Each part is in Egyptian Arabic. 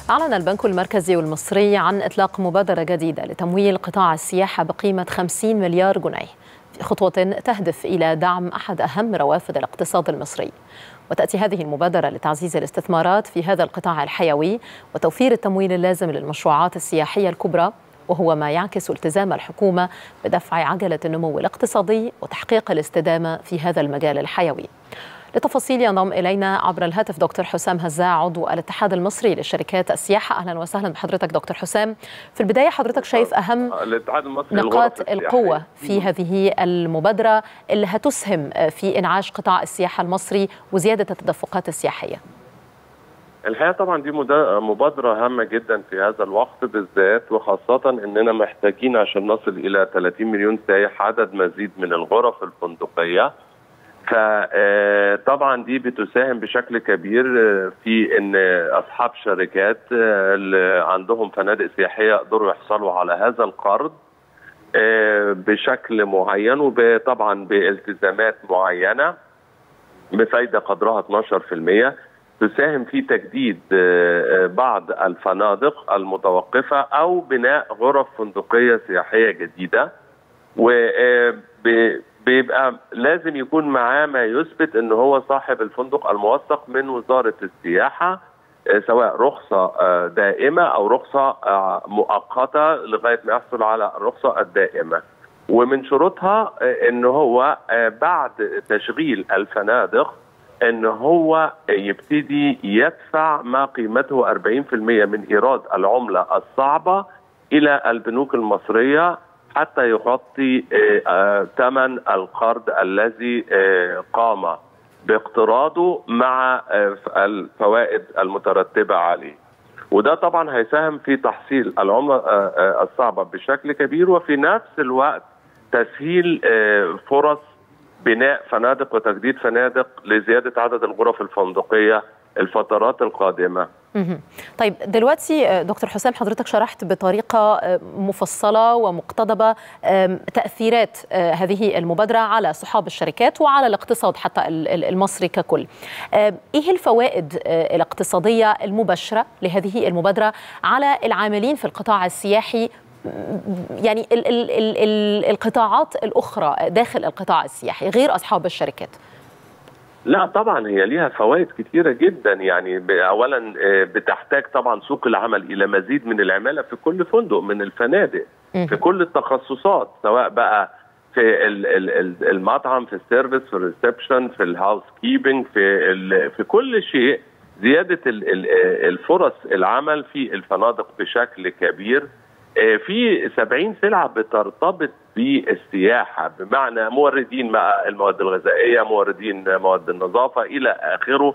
أعلن البنك المركزي المصري عن إطلاق مبادرة جديدة لتمويل قطاع السياحة بقيمة 50 مليار جنيه في خطوة تهدف إلى دعم أحد أهم روافد الاقتصاد المصري وتأتي هذه المبادرة لتعزيز الاستثمارات في هذا القطاع الحيوي وتوفير التمويل اللازم للمشروعات السياحية الكبرى وهو ما يعكس التزام الحكومة بدفع عجلة النمو الاقتصادي وتحقيق الاستدامة في هذا المجال الحيوي لتفاصيل ينضم الينا عبر الهاتف دكتور حسام هزاع عضو الاتحاد المصري لشركات السياحه اهلا وسهلا بحضرتك دكتور حسام في البدايه حضرتك شايف اهم نقاط القوه في هذه المبادره اللي هتسهم في انعاش قطاع السياحه المصري وزياده التدفقات السياحيه الحقيقه طبعا دي مبادره هامه جدا في هذا الوقت بالذات وخاصه اننا محتاجين عشان نصل الى 30 مليون سائح عدد مزيد من الغرف الفندقيه فطبعا دي بتساهم بشكل كبير في ان اصحاب شركات اللي عندهم فنادق سياحيه يقدروا يحصلوا على هذا القرض بشكل معين وطبعا بالتزامات معينه بفايده قدرها 12% تساهم في تجديد بعض الفنادق المتوقفه او بناء غرف فندقيه سياحيه جديده و بيبقى لازم يكون معاه ما يثبت ان هو صاحب الفندق الموثق من وزاره السياحه سواء رخصه دائمه او رخصه مؤقته لغايه ما يحصل على الرخصه الدائمه. ومن شروطها ان هو بعد تشغيل الفنادق ان هو يبتدي يدفع ما قيمته 40% من ايراد العمله الصعبه الى البنوك المصريه حتى يغطي ثمن القرض الذي قام باقتراضه مع الفوائد المترتبه عليه. وده طبعا هيساهم في تحصيل العمله الصعبه بشكل كبير وفي نفس الوقت تسهيل فرص بناء فنادق وتجديد فنادق لزياده عدد الغرف الفندقيه الفترات القادمه. طيب دلوقتي دكتور حسام حضرتك شرحت بطريقه مفصله ومقتضبه تاثيرات هذه المبادره على صحاب الشركات وعلى الاقتصاد حتى المصري ككل. ايه الفوائد الاقتصاديه المباشره لهذه المبادره على العاملين في القطاع السياحي يعني ال ال ال ال القطاعات الاخرى داخل القطاع السياحي غير اصحاب الشركات؟ لا طبعا هي ليها فوائد كثيرة جدا يعني أولا بتحتاج طبعا سوق العمل إلى مزيد من العمالة في كل فندق من الفنادق في كل التخصصات سواء بقى في المطعم في السيرفيس في الريسبشن في الهاوس كيبنج في في كل شيء زيادة الفرص العمل في الفنادق بشكل كبير في 70 سلعة بترتبط بالسياحة بمعنى موردين مع المواد الغذائية موردين مواد النظافة إلى آخره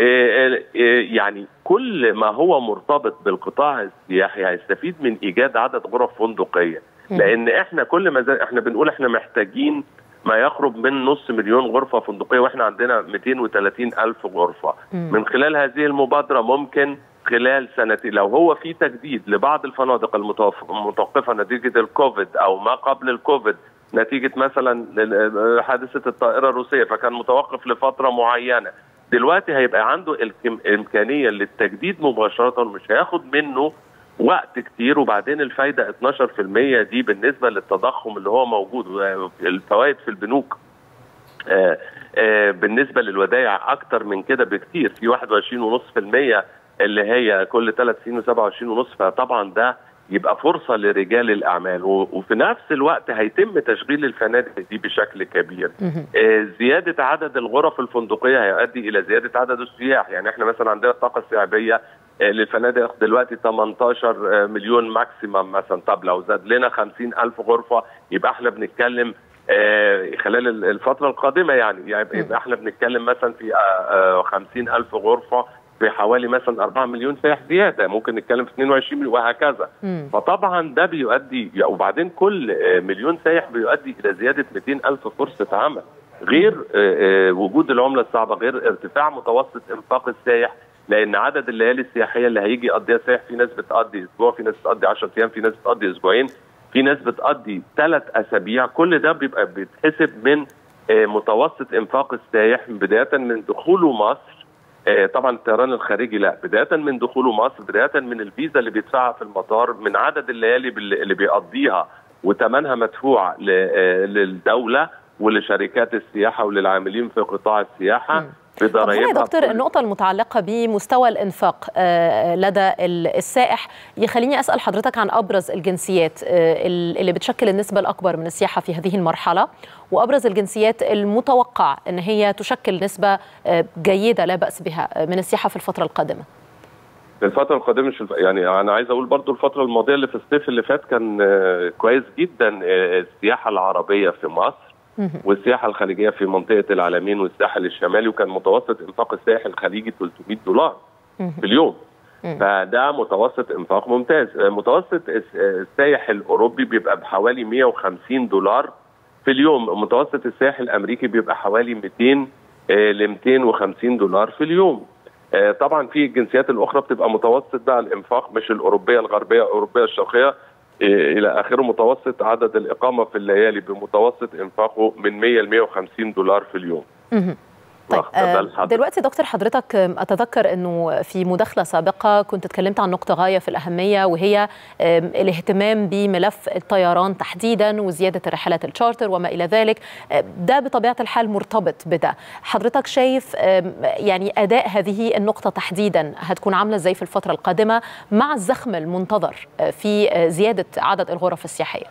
يعني كل ما هو مرتبط بالقطاع السياحي هيستفيد من إيجاد عدد غرف فندقية لأن إحنا كل ما إحنا بنقول إحنا محتاجين ما يقرب من نص مليون غرفة فندقية وإحنا عندنا 230 ألف غرفة من خلال هذه المبادرة ممكن خلال سنتين لو هو في تجديد لبعض الفنادق المتوقفه نتيجه الكوفيد او ما قبل الكوفيد نتيجه مثلا حادثه الطائره الروسيه فكان متوقف لفتره معينه دلوقتي هيبقى عنده الامكانيه للتجديد مباشره مش هياخد منه وقت كتير وبعدين الفايده 12% دي بالنسبه للتضخم اللي هو موجود الفوائد في البنوك آآ آآ بالنسبه للودائع اكتر من كده بكتير في 21.5% اللي هي كل ثلاث سنين و27 ونص فطبعا ده يبقى فرصة لرجال الأعمال وفي نفس الوقت هيتم تشغيل الفنادق دي بشكل كبير آه زيادة عدد الغرف الفندقية هيؤدي إلى زيادة عدد السياح يعني احنا مثلا عندنا الطاقة السياحية آه للفنادق دلوقتي 18 مليون ماكسيمم مثلا طب لو زاد لنا 50 ألف غرفة يبقى احنا بنتكلم آه خلال الفترة القادمة يعني, يعني يبقى احنا بنتكلم مثلا في 50 ألف غرفة في حوالي مثلا 4 مليون سائح زياده ممكن نتكلم في 22 مليون وهكذا مم. فطبعا ده بيؤدي وبعدين كل مليون سائح بيؤدي الى زياده 200 الف فرصه عمل غير وجود العمله الصعبه غير ارتفاع متوسط انفاق السائح لان عدد الليالي السياحيه اللي هيجي يقضيها سائح في ناس بتقضي اسبوع في ناس بتقضي 10 ايام في ناس بتقضي اسبوعين في ناس بتقضي ثلاث اسابيع كل ده بيبقى بيتحسب من متوسط انفاق السائح بدايه من دخوله مصر طبعا الطيران الخارجي لا بدايه من دخوله مصر بدايه من الفيزا اللي بيدفعها في المطار من عدد الليالي اللي بيقضيها وثمنها مدفوع للدوله ولشركات السياحه وللعاملين في قطاع السياحه بضرائبها يا دكتور النقطة المتعلقة بمستوى الإنفاق لدى السائح يخليني أسأل حضرتك عن أبرز الجنسيات اللي بتشكل النسبة الأكبر من السياحة في هذه المرحلة وأبرز الجنسيات المتوقع أن هي تشكل نسبة جيدة لا بأس بها من السياحة في الفترة القادمة في الفترة القادمة مش يعني أنا عايز أقول برضو الفترة الماضية اللي في الصيف اللي فات كان كويس جدا السياحة العربية في مصر والسياحه الخليجيه في منطقه العالمين والساحل الشمالي وكان متوسط انفاق السائح الخليجي 300 دولار في اليوم فده متوسط انفاق ممتاز متوسط السائح الاوروبي بيبقى بحوالي 150 دولار في اليوم متوسط السائح الامريكي بيبقى حوالي 200 ل 250 دولار في اليوم طبعا في الجنسيات الاخرى بتبقى متوسط بقى الانفاق مش الاوروبيه الغربيه الاوروبيه الشرقيه الى اخره متوسط عدد الاقامه في الليالي بمتوسط انفاقه من 100 ل 150 دولار في اليوم. طيب آه دلوقتي دكتور حضرتك اتذكر انه في مداخله سابقه كنت اتكلمت عن نقطه غايه في الاهميه وهي الاهتمام بملف الطيران تحديدا وزياده الرحلات التشارتر وما الى ذلك ده بطبيعه الحال مرتبط بده حضرتك شايف يعني اداء هذه النقطه تحديدا هتكون عامله ازاي في الفتره القادمه مع الزخم المنتظر في زياده عدد الغرف السياحيه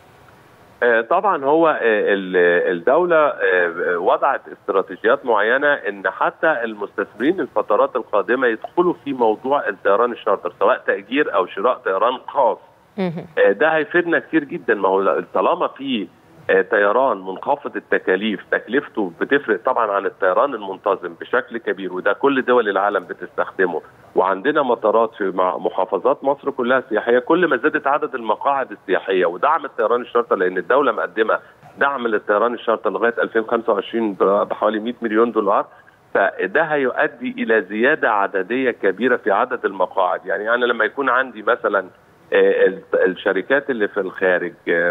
طبعا هو الدولة وضعت استراتيجيات معينة ان حتى المستثمرين الفترات القادمة يدخلوا في موضوع الطيران الشارتر سواء تأجير او شراء طيران خاص ده هيفيدنا كتير جدا ما هو طالما في طيران منخفض التكاليف تكلفته بتفرق طبعا عن الطيران المنتظم بشكل كبير وده كل دول العالم بتستخدمه وعندنا مطارات في محافظات مصر كلها سياحيه كل ما زادت عدد المقاعد السياحيه ودعم الطيران الشرطه لان الدوله مقدمه دعم للطيران الشرطه لغايه 2025 بحوالي 100 مليون دولار فده هيؤدي الى زياده عدديه كبيره في عدد المقاعد يعني انا لما يكون عندي مثلا الشركات اللي في الخارج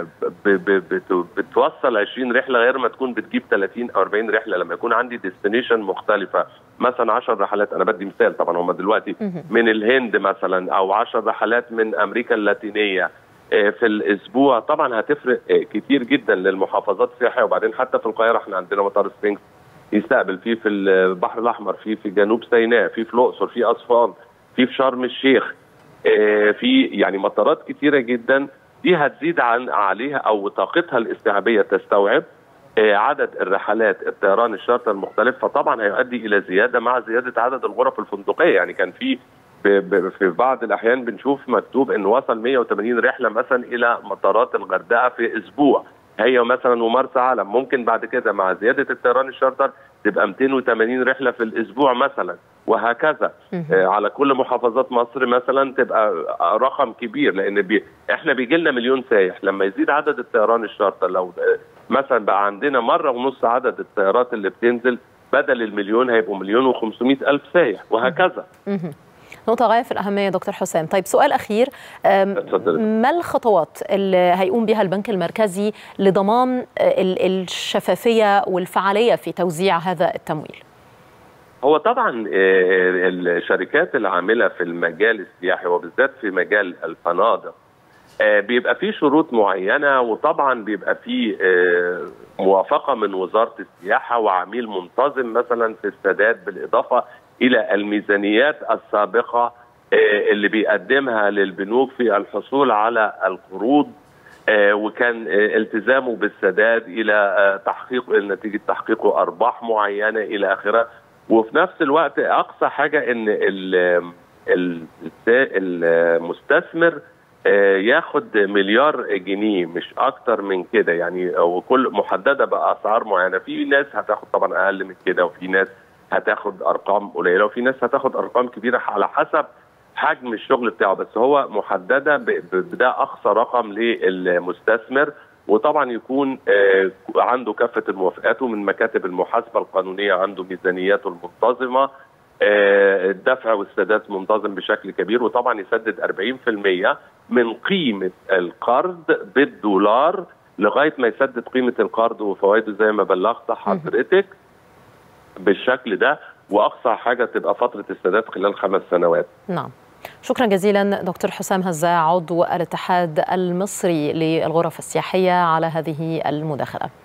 بتوصل 20 رحله غير ما تكون بتجيب 30 او 40 رحله لما يكون عندي ديستنيشن مختلفه مثلا 10 رحلات انا بدي مثال طبعا هم دلوقتي من الهند مثلا او 10 رحلات من امريكا اللاتينيه في الاسبوع طبعا هتفرق كتير جدا للمحافظات السياحيه وبعدين حتى في القاهره احنا عندنا مطار سفنكس يستقبل فيه في البحر الاحمر فيه في جنوب سيناء فيه في الاقصر فيه اسوان فيه في شرم الشيخ في يعني مطارات كتيره جدا دي هتزيد عن عليها او طاقتها الاستيعابيه تستوعب عدد الرحلات الطيران الشارتر المختلف فطبعا هيؤدي الى زياده مع زياده عدد الغرف الفندقيه يعني كان في في بعض الاحيان بنشوف مكتوب ان وصل 180 رحله مثلا الى مطارات الغردقه في اسبوع هي مثلا ومرسى علم ممكن بعد كده مع زياده الطيران الشارتر تبقى 280 رحله في الاسبوع مثلا وهكذا آه على كل محافظات مصر مثلا تبقى رقم كبير لان بي احنا بيجي لنا مليون سايح لما يزيد عدد الطيران الشارتر لو مثلا بقى عندنا مره ونص عدد الطيارات اللي بتنزل بدل المليون هيبقوا مليون و500 الف سايح وهكذا نقطة غاية في الأهمية دكتور حسام طيب سؤال أخير ما الخطوات اللي هيقوم بها البنك المركزي لضمان الشفافية والفعالية في توزيع هذا التمويل هو طبعا الشركات العاملة في المجال السياحي وبالذات في مجال الفنادق بيبقى في شروط معينة وطبعا بيبقى في موافقة من وزارة السياحة وعميل منتظم مثلا في السداد بالإضافة الى الميزانيات السابقه اللي بيقدمها للبنوك في الحصول على القروض وكان التزامه بالسداد الى تحقيق نتيجه تحقيقه ارباح معينه الى اخره وفي نفس الوقت اقصى حاجه ان المستثمر ياخد مليار جنيه مش اكتر من كده يعني وكل محدده باسعار معينه في ناس هتاخد طبعا اقل من كده وفي ناس هتاخد ارقام قليله وفي ناس هتاخد ارقام كبيره على حسب حجم الشغل بتاعه بس هو محدده بده اقصى رقم للمستثمر وطبعا يكون عنده كافه الموافقات ومن مكاتب المحاسبه القانونيه عنده ميزانياته المنتظمه الدفع والسداد منتظم بشكل كبير وطبعا يسدد 40% من قيمه القرض بالدولار لغايه ما يسدد قيمه القرض وفوائده زي ما بلغت حضرتك بالشكل ده واقصى حاجه تبقى فتره السداد خلال خمس سنوات. نعم. شكرا جزيلا دكتور حسام هزاع عضو الاتحاد المصري للغرف السياحيه على هذه المداخله.